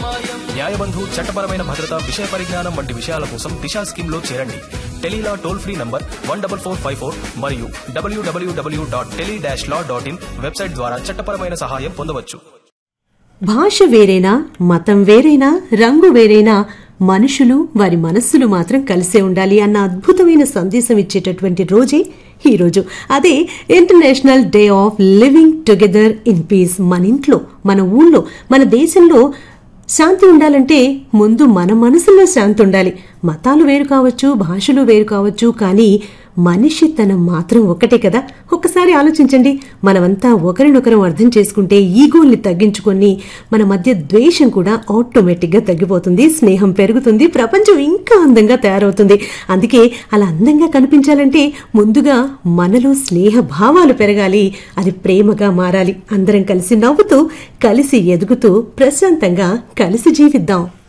న్యాయబంధు చట్టపరమైన భద్రత విషయ పరిజ్ఞానం వంటి విషయాల కోసం దిశా స్కీమ్ లో చేరండి tele law toll free number one double four five four మరియు W W W dot tele dash law dot in website ద్వారా చట్టపరమైన సహాయం పొందవచ్చు భాష వేరైనా మతం వేరైనా రంగు వేరైనా మనుషులు వారి మనస్సులు మాత్రం కలిసే ఉండాలి అన్న అద్భుతమైన సందేశం ఇచ్చేటటువంటి రోజే ఈ రోజు అదే international day of living together in peace మన ఇంట్లో మన ఊళ్ళో మన దేశంలో శాంతి ఉండాలంటే ముందు మన మనసులో శాంతి ఉండాలి మతాలు వేరు కావచ్చు భాషలు వేరు కావచ్చు కానీ మనిషితనం మాత్రం ఒకటే కదా ఒక్కసారి ఆలోచించండి మనమంతా ఒకరినొకరం అర్థం చేసుకుంటే ఈగోల్ని తగ్గించుకొని మన మధ్య ద్వేషం కూడా ఆటోమేటిక్ గా తగ్గిపోతుంది స్నేహం పెరుగుతుంది ప్రపంచం ఇంకా అందంగా తయారవుతుంది అందుకే అలా అందంగా కనిపించాలంటే ముందుగా మనలో స్నేహ భావాలు పెరగాలి అది ప్రేమగా మారాలి అందరం కలిసి నవ్వుతూ కలిసి ఎదుగుతూ ప్రశాంతంగా కలిసి జీవిద్దాం